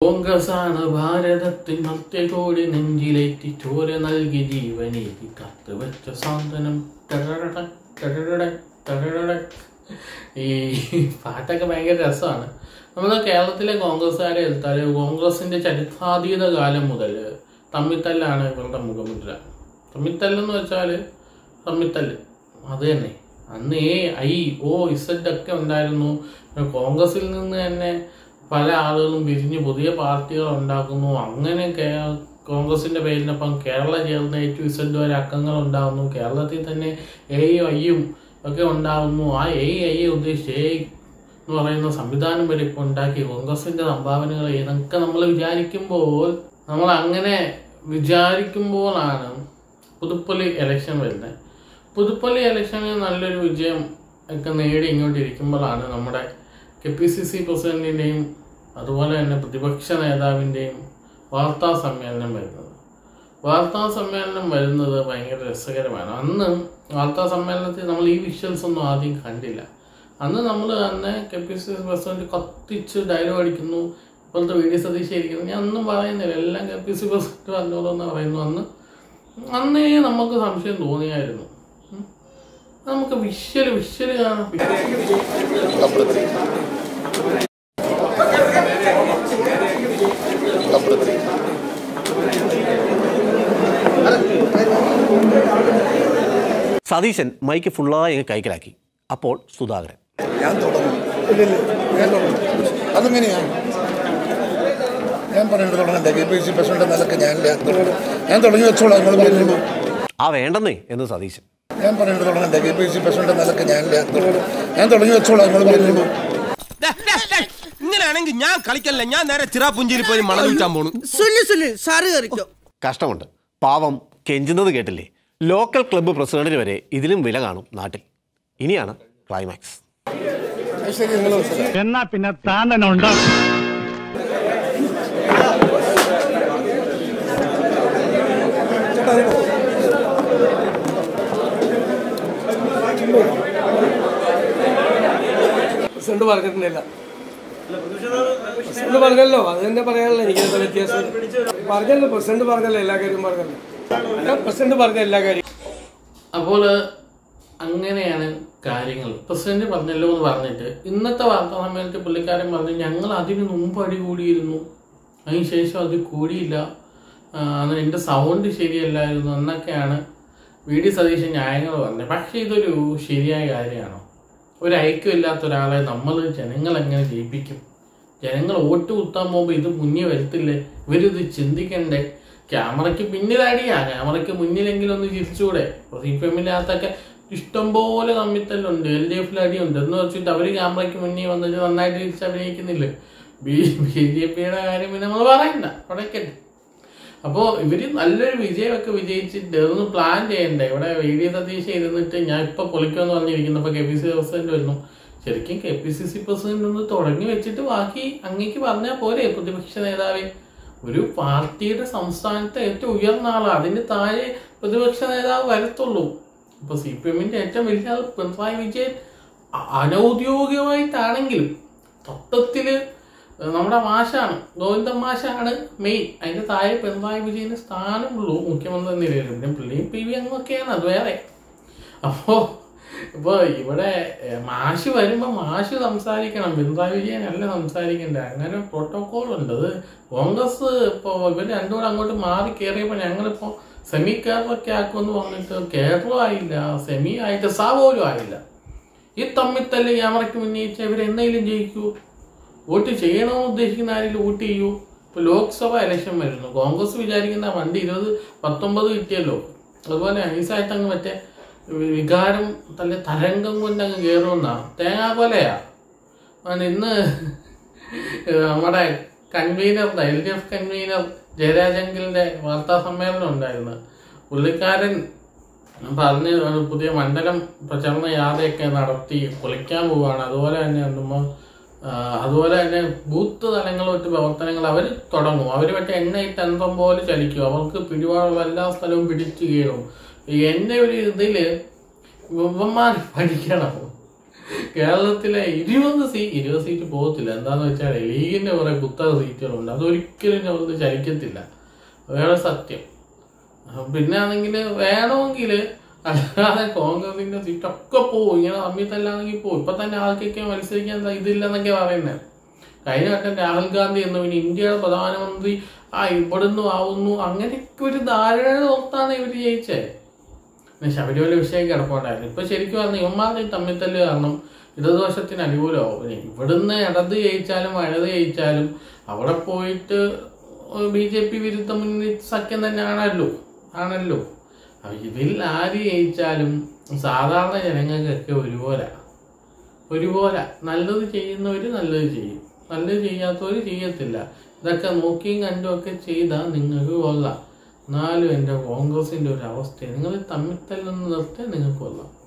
കോൺഗ്രസ് ആണ് ഭാരതത്തിൻ മധ്യകോടി നെഞ്ചിലേറ്റി ചോര നൽകി ജീവനേറ്റി കത്ത് വെച്ച സാന്ത്വനം ടടടട, ടടടട, ടടടട. ഈ പാട്ടൊക്കെ ഭയങ്കര രസമാണ് നമ്മൾ കേരളത്തിലെ കോൺഗ്രസ്സുകാരെ എടുത്താൽ കോൺഗ്രസിന്റെ ചരിത്രാതീത കാലം മുതൽ തമ്മിത്തല്ലാണ് ഇവരുടെ മുഖമുദ്ര തമ്മിത്തല്ലെന്ന് വെച്ചാൽ തമ്മിത്തല്ല് അത് തന്നെ അന്ന് എ ഐ ഓ ഇസഡ് ഒക്കെ ഉണ്ടായിരുന്നു കോൺഗ്രസിൽ നിന്ന് തന്നെ പല ആളുകളും പിരിഞ്ഞ് പുതിയ പാർട്ടികൾ ഉണ്ടാക്കുന്നു അങ്ങനെ കേ- കോൺഗ്രസിന്റെ പേരിനൊപ്പം കേരള ചേർന്ന് എ ടു ഇസഡ് വരെ അക്കങ്ങൾ ഉണ്ടാകുന്നു കേരളത്തിൽ തന്നെ എയും ഐയും ഒക്കെ ഉണ്ടാകുന്നു ആ എ ഐ ഉദ്ദേശിച്ച് എ എന്ന് പറയുന്ന സംവിധാനം വരെ ഇപ്പോൾ ഉണ്ടാക്കി കോൺഗ്രസിന്റെ സംഭാവനകൾ എന്നൊക്കെ നമ്മൾ വിചാരിക്കുമ്പോൾ നമ്മൾ അങ്ങനെ വിചാരിക്കുമ്പോഴാണ് പുതുപ്പള്ളി ഇലക്ഷൻ വരുന്നത് പുതുപ്പള്ളി ഇലക്ഷനിൽ നല്ലൊരു വിജയം ഒക്കെ നേടി ഇങ്ങോട്ട് ഇരിക്കുമ്പോഴാണ് നമ്മുടെ കെ പി സി സി പ്രസിഡന്റിന്റെയും അതുപോലെ തന്നെ പ്രതിപക്ഷ നേതാവിന്റെയും വാർത്താ സമ്മേളനം വരുന്നത് വാർത്താ സമ്മേളനം വരുന്നത് ഭയങ്കര രസകരമാണ് അന്ന് വാർത്താ സമ്മേളനത്തിൽ നമ്മൾ ഈ വിഷ്വൽസ് ഒന്നും ആദ്യം കണ്ടില്ല അന്ന് നമ്മൾ അന്ന് K P C C president കത്തിച്ച് ഡയലോഗ് അടിക്കുന്നു ഇപ്പോഴത്തെ വി ഡി സതീശ് ഇരിക്കുന്നു ഞാൻ ഒന്നും പറയുന്നില്ല എല്ലാം കെ പി സി പ്രസിഡന്റ് പറഞ്ഞോളൂന്ന് പറയുന്നു അന്ന് അന്നേ നമുക്ക് സംശയം തോന്നിയായിരുന്നു ഉം. നമുക്ക് വിഷ്വല് വിഷ്വല് കാണാം സതീശൻ മൈക്ക് ഫുള്ളായി അങ്ങ് കൈക്കലാക്കി അപ്പോൾ സുധാകരൻ ഞാൻ തുടങ്ങും ഇല്ലില്ല ഞാൻ തുടങ്ങും അതെങ്ങനെയാണ് ഞാൻ പറയേണ്ടത് തുടങ്ങണ്ടേ കെ പി സി പ്രസിഡന്റ് നിലക്ക് ഞാനില്ല ഞാൻ തുടങ്ങി വെച്ചോളാം നിങ്ങൾ പറഞ്ഞോളൂ ആ വേണ്ടെന്നേ എന്ന് സതീശൻ ഞാൻ പറയേണ്ടത് തുടങ്ങണ്ടേ കെ പി സി പ്രസിഡന്റ് നിലക്ക് ഞാനില്ല ഞാൻ തുടങ്ങി വെച്ചോളാം നിങ്ങൾ പറഞ്ഞോളൂ ദേ, ദേ, ദേ, ഇങ്ങനെയാണെങ്കിൽ ഞാൻ കളിക്കല്ല ഞാൻ നേരെ ചിറാപുഞ്ചിയിൽ പോയി മണം വിൽക്കാൻ പോണു സുല്ലു സുല്ലു സാറ് കയറിക്കോ കഷ്ടമുണ്ട് പാവം കെഞ്ചുന്നത് കേട്ടില്ലേ ലോക്കൽ ക്ലബ്ബ് പ്രസിഡന്റിന് വരെ ഇതിലും വില കാണും നാട്ടിൽ ഇനിയാണ് ക്ലൈമാക്സ് ശരി നിങ്ങൾ മനസ്സിലായി എന്നാ പിന്നെ താൻ തന്നെ ഉണ്ടാക്കും പ്രസിഡന്റ് പറഞ്ഞിട്ടുണ്ടില്ല പ്രസിഡന്റ് പറഞ്ഞല്ലോ അത് തന്നെ പറയാനല്ലോ എനിക്ക് എന്താ വ്യത്യാസം പറഞ്ഞല്ലോ പ്രസിഡന്റ് പറഞ്ഞല്ലോ എല്ലാ കാര്യവും പറഞ്ഞല്ലോ ഞാൻ പ്രസിഡന്റ് പറഞ്ഞ എല്ലാ കാര്യവും അപ്പോൾ അങ്ങനെയാണ് കാര്യങ്ങൾ പ്രസിഡന്റ് പറഞ്ഞല്ലോ എന്ന് പറഞ്ഞിട്ട് ഇന്നത്തെ വാർത്താ സമ്മേളനത്തിൽ പുള്ളിക്കാരൻ പറഞ്ഞു ഞങ്ങൾ അതിന് മുമ്പ് അടി കൂടിയിരുന്നു അതിനുശേഷം അത് കൂടിയില്ല ആ, അന്ന് എൻ്റെ സൗണ്ട് ശരിയല്ലായിരുന്നു എന്നൊക്കെയാണ് വി ഡി സതീശൻ ന്യായങ്ങൾ പറഞ്ഞത് പക്ഷേ ഇതൊരു ശരിയായ കാര്യമാണോ ഒരു ഐക്യമില്ലാത്ത ഒരാളെ നമ്മൾ ജനങ്ങൾ എങ്ങനെ ജയിപ്പിക്കും ജനങ്ങൾ വോട്ട് കുത്താൻ പോകുമ്പോൾ ഇത് മുന്നിൽ വരത്തില്ലേ ഇവരിത് ചിന്തിക്കണ്ടേ ക്യാമറയ്ക്ക് പിന്നിലടിയാ ക്യാമറയ്ക്ക് മുന്നിലെങ്കിലും ഒന്ന് ചിരിച്ചുകൂടെ സി പി എമ്മിനകത്തൊക്കെ ഇഷ്ടംപോലെ തമ്മിത്തല്ലുണ്ട് എൽ ഡി എഫിൽ അടിയുണ്ട് എന്ന് വെച്ചിട്ട് അവർ ക്യാമറയ്ക്ക് മുന്നിൽ വന്നിട്ട് നന്നായിട്ട് തിരിച്ച് അഭിനയിക്കുന്നില്ല ബി ബി ജെ പിയുടെ കാര്യം പിന്നെ നമ്മൾ പറയണ്ട പടക്കട്ടെ അപ്പോൾ ഇവര് നല്ലൊരു വിജയമൊക്കെ വിജയിച്ചിട്ട് അതൊന്ന് പ്ലാൻ ചെയ്യണ്ടേ ഇവിടെ വി ഡി സതീശ് ഇരുന്നിട്ട് ഞാൻ ഇപ്പൊ പൊളിക്കുമെന്ന് പറഞ്ഞിരിക്കുന്നു അപ്പൊ കെ പി സി പ്രസിഡന്റ് വരുന്നു ശരിക്കും K P C C president ഒന്ന് തുടങ്ങി വെച്ചിട്ട് ബാക്കി അങ്ങേക്ക് പറഞ്ഞാൽ പോരെ പ്രതിപക്ഷ നേതാവെ ഒരു പാർട്ടിയുടെ സംസ്ഥാനത്തെ ഏറ്റവും ഉയർന്ന ആളാ അതിന് താഴെ പ്രതിപക്ഷ നേതാവ് വരത്തുള്ളൂ ഇപ്പൊ സി പി എമ്മിന്റെ ഏറ്റവും വലിയ ആൾ പിണറായി വിജയൻ അ- അനൗദ്യോഗികമായിട്ടാണെങ്കിലും തത്വത്തില് നമ്മുടെ മാഷാണ് ഗോവിന്ദൻ മാഷാണ് മെയിൻ അതിന്റെ താഴെ പിണറായി വിജയന് സ്ഥാനമുള്ളൂ മുഖ്യമന്ത്രി എന്ന നിലയിൽ പിന്നെ പുള്ളിയും പി വി അങ്ങൊക്കെയാണ് അത് വേറെ അപ്പോ ഇപ്പൊ ഇവിടെ ഏഹ്, മാഷ് വരുമ്പോ മാഷ് സംസാരിക്കണം പിണറായി വിജയൻ അല്ല സംസാരിക്കണ്ടേ അങ്ങനെ പ്രോട്ടോകോൾ ഉണ്ട് അത് കോൺഗ്രസ് ഇപ്പൊ ഇവര് രണ്ടുകൂടെ അങ്ങോട്ട് മാറി കയറിയപ്പോ ഞങ്ങളിപ്പോ സെമി കേരളൊക്കെ ആക്കുമെന്ന് പറഞ്ഞിട്ട് കേരളം ആയില്ല സെമി ആയിട്ട് സാ പോലും ആയില്ല ഈ തമ്മിത്തല്ല് ക്യാമറയ്ക്ക് ഉന്നയിച്ച ഇവരെന്തെങ്കിലും ജയിക്കൂ വോട്ട് ചെയ്യണമെന്ന് ഉദ്ദേശിക്കുന്ന ആരെങ്കിലും വോട്ട് ചെയ്യൂ ഇപ്പൊ ലോക്സഭ ഇലക്ഷൻ വരുന്നു കോൺഗ്രസ് വിചാരിക്കുന്ന വണ്ടി ഇരുപത് പത്തൊമ്പത് കിട്ടിയല്ലോ അതുപോലെ നൈസായിട്ട് അങ്ങ് മറ്റേ വികാരം തല്ല തരംഗം കൊണ്ട് അങ്ങ് കയറുമെന്നാണ് തേങ്ങാ പോലെയാ ആണ് ഇന്ന് നമ്മുടെ convener L D F convener ജയരാജങ്കിലിന്റെ വാർത്താ സമ്മേളനം ഉണ്ടായിരുന്നു പുള്ളിക്കാരൻ പറഞ്ഞ് ഒരു പുതിയ മണ്ഡലം പ്രചരണ യാത്രയൊക്കെ നടത്തി പൊളിക്കാൻ പോവുകയാണ് അതുപോലെ തന്നെ എന്തുമ്പോ ആ, അതുപോലെ തന്നെ ബൂത്ത് തലങ്ങളൊട്ട് പ്രവർത്തനങ്ങൾ അവർ തുടങ്ങും അവർ മറ്റേ എണ്ണയിട്ട് അന്തം പോലെ ചലിക്കും അവർക്ക് പിടിപാടുള്ള എല്ലാ സ്ഥലവും പിടിച്ചു കയറും എന്റെ ഒരു ഇതില് ഇവന്മാർ പഠിക്കണം കേരളത്തിലെ ഇരുപത് സീ ഇരുപത് സീറ്റ് പോകത്തില്ല എന്താന്ന് വെച്ചാൽ ലീഗിന്റെ കുറെ കുത്തക സീറ്റുകളുണ്ട് അതൊരിക്കലും ഞങ്ങൾക്ക് ചലിക്കത്തില്ല വേറെ സത്യം അപ്പൊ പിന്നെ ആണെങ്കിൽ വേണമെങ്കിൽ അല്ലാതെ കോൺഗ്രസിന്റെ സീറ്റൊക്കെ പോവും ഇങ്ങനെ തമ്മിൽ തല്ലാണെങ്കിൽ പോവും ഇപ്പൊ തന്നെ ആൾക്കൊക്കെ മത്സരിക്കാൻ ത- ഇതില്ലെന്നൊക്കെ പറയുന്നത് കഴിഞ്ഞ വട്ടം രാഹുൽ ഗാന്ധി എന്ന് പിന്നെ ഇന്ത്യയുടെ പ്രധാനമന്ത്രി ആ ഇവിടുന്ന് ആവുന്നു അങ്ങനെയൊക്കെ ഒരു ധാരണ ഓർത്താണ് ഇവർ ജയിച്ചേ പിന്നെ ശബരിമല വിഷയം കിടപ്പുണ്ടായിരുന്നു ഇപ്പൊ ശരിക്കും പറഞ്ഞാൽ ഇവന്മാരുടെ ഈ തമ്മിത്തല്ല് കാരണം ഇടതുവശത്തിന് അനുകൂലമാവും പിന്നെ ഇവിടുന്ന് ഇടത് ജയിച്ചാലും വലത് ജയിച്ചാലും അവിടെ പോയിട്ട് ബി ജെ പി വിരുദ്ധ മുന്നണി സഖ്യം തന്നെ ആണല്ലോ ആണല്ലോ അപ്പൊ ഇതിൽ ആര് ജയിച്ചാലും സാധാരണ ജനങ്ങൾക്കൊക്കെ ഒരുപോലെ ഒരുപോലെ നല്ലത് ചെയ്യുന്നവർ നല്ലത് ചെയ്യും നല്ലത് ചെയ്യാത്തവർ ചെയ്യത്തില്ല ഇതൊക്കെ നോക്കിയും കണ്ടും ഒക്കെ ചെയ്താൽ നിങ്ങൾക്ക് കൊള്ളാം എന്നാലും എൻ്റെ കോൺഗ്രസിൻ്റെ ഒരു അവസ്ഥ നിങ്ങൾ തമ്മിൽ തല്ലൊന്ന് നിർത്തിയാൽ നിങ്ങൾക്ക് കൊള്ളാം